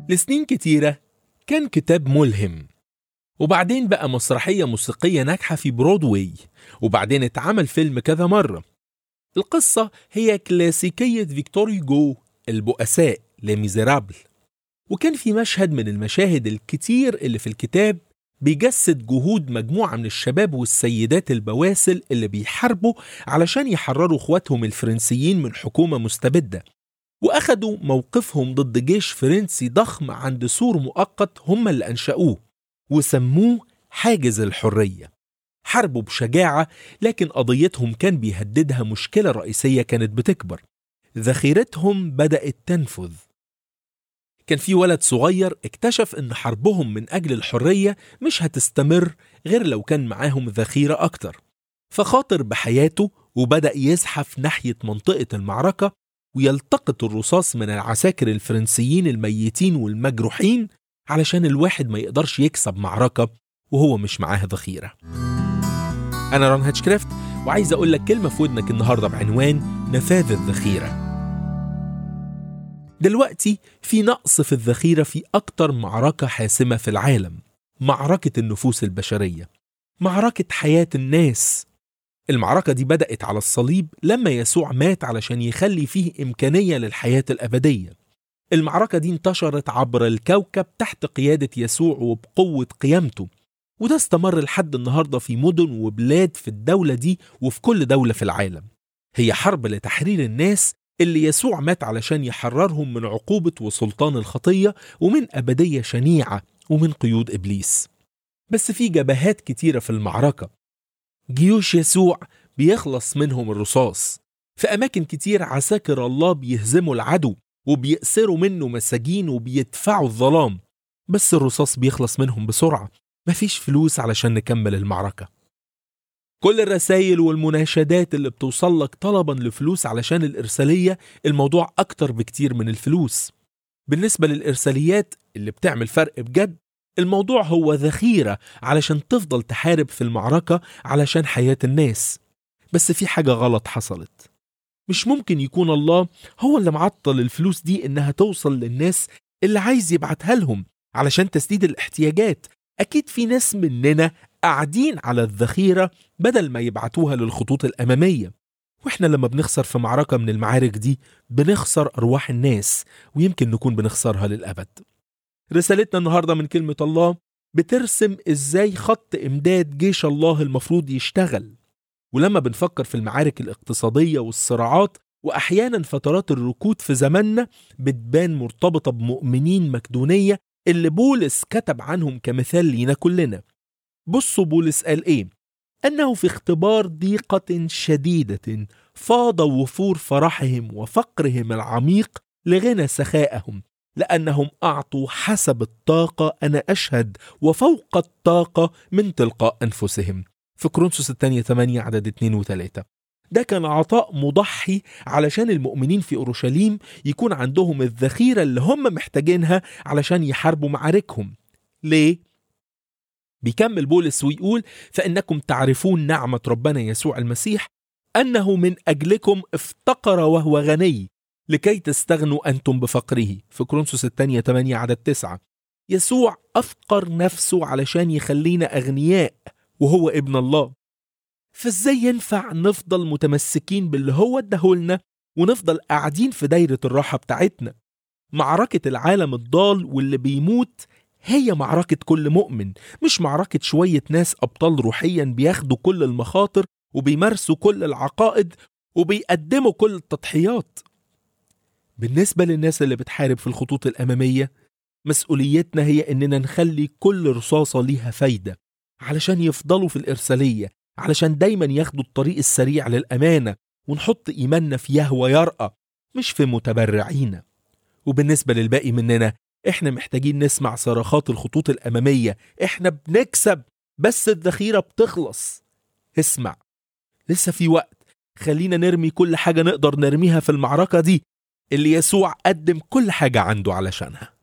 لسنين كتيرة كان كتاب ملهم وبعدين بقى مسرحية موسيقية ناجحة في برودواي وبعدين اتعمل فيلم كذا مرة القصة هي كلاسيكية فيكتور هيجو البؤساء لميزيرابل وكان في مشهد من المشاهد الكتير اللي في الكتاب بيجسد جهود مجموعة من الشباب والسيدات البواسل اللي بيحاربوا علشان يحرروا اخواتهم الفرنسيين من حكومة مستبدة وأخدوا موقفهم ضد جيش فرنسي ضخم عند سور مؤقت هم اللي أنشأوه وسموه حاجز الحرية حاربوا بشجاعة لكن قضيتهم كان بيهددها مشكلة رئيسية كانت بتكبر ذخيرتهم بدأت تنفذ كان في ولد صغير اكتشف ان حربهم من اجل الحريه مش هتستمر غير لو كان معاهم ذخيره اكتر فخاطر بحياته وبدا يزحف ناحيه منطقه المعركه ويلتقط الرصاص من العساكر الفرنسيين الميتين والمجروحين علشان الواحد ما يقدرش يكسب معركه وهو مش معاه ذخيره انا ران هاتشكرافت وعايز اقول لك كلمه في ودنك النهارده بعنوان نفاذ الذخيره دلوقتي في نقص في الذخيرة في أكتر معركة حاسمة في العالم معركة النفوس البشرية معركة حياة الناس المعركة دي بدأت على الصليب لما يسوع مات علشان يخلي فيه إمكانية للحياة الأبدية المعركة دي انتشرت عبر الكوكب تحت قيادة يسوع وبقوة قيامته وده استمر لحد النهاردة في مدن وبلاد في الدولة دي وفي كل دولة في العالم هي حرب لتحرير الناس اللي يسوع مات علشان يحررهم من عقوبة وسلطان الخطية ومن أبدية شنيعة ومن قيود إبليس بس في جبهات كتيرة في المعركة جيوش يسوع بيخلص منهم الرصاص في أماكن كتير عساكر الله بيهزموا العدو وبيأسروا منه مساجين وبيدفعوا الظلام بس الرصاص بيخلص منهم بسرعة مفيش فلوس علشان نكمل المعركة كل الرسائل والمناشدات اللي بتوصل لك طلبا لفلوس علشان الإرسالية الموضوع أكتر بكتير من الفلوس بالنسبة للإرساليات اللي بتعمل فرق بجد الموضوع هو ذخيرة علشان تفضل تحارب في المعركة علشان حياة الناس بس في حاجة غلط حصلت مش ممكن يكون الله هو اللي معطل الفلوس دي إنها توصل للناس اللي عايز يبعتها لهم علشان تسديد الاحتياجات أكيد في ناس مننا قاعدين على الذخيرة بدل ما يبعتوها للخطوط الأمامية وإحنا لما بنخسر في معركة من المعارك دي بنخسر أرواح الناس ويمكن نكون بنخسرها للأبد رسالتنا النهاردة من كلمة الله بترسم إزاي خط إمداد جيش الله المفروض يشتغل ولما بنفكر في المعارك الاقتصادية والصراعات وأحيانا فترات الركود في زماننا بتبان مرتبطة بمؤمنين مكدونية اللي بولس كتب عنهم كمثال لينا كلنا بصوا بولس قال ايه انه في اختبار ضيقه شديده فاض وفور فرحهم وفقرهم العميق لغنى سخائهم لانهم اعطوا حسب الطاقه انا اشهد وفوق الطاقه من تلقاء انفسهم في كورنثوس الثانيه 8 عدد 2 و3 ده كان عطاء مضحي علشان المؤمنين في اورشليم يكون عندهم الذخيره اللي هم محتاجينها علشان يحاربوا معاركهم ليه بيكمل بولس ويقول فإنكم تعرفون نعمة ربنا يسوع المسيح أنه من أجلكم افتقر وهو غني لكي تستغنوا أنتم بفقره في كورنثوس الثانية 8 عدد 9 يسوع أفقر نفسه علشان يخلينا أغنياء وهو ابن الله فازاي ينفع نفضل متمسكين باللي هو اداهولنا ونفضل قاعدين في دايرة الراحة بتاعتنا معركة العالم الضال واللي بيموت هي معركة كل مؤمن مش معركة شوية ناس أبطال روحيا بياخدوا كل المخاطر وبيمارسوا كل العقائد وبيقدموا كل التضحيات بالنسبة للناس اللي بتحارب في الخطوط الأمامية مسؤوليتنا هي إننا نخلي كل رصاصة ليها فايدة علشان يفضلوا في الإرسالية علشان دايما ياخدوا الطريق السريع للأمانة ونحط إيماننا في يهوى يرقى مش في متبرعين وبالنسبة للباقي مننا احنا محتاجين نسمع صرخات الخطوط الأمامية احنا بنكسب بس الذخيرة بتخلص اسمع لسه في وقت خلينا نرمي كل حاجة نقدر نرميها في المعركة دي اللي يسوع قدم كل حاجة عنده علشانها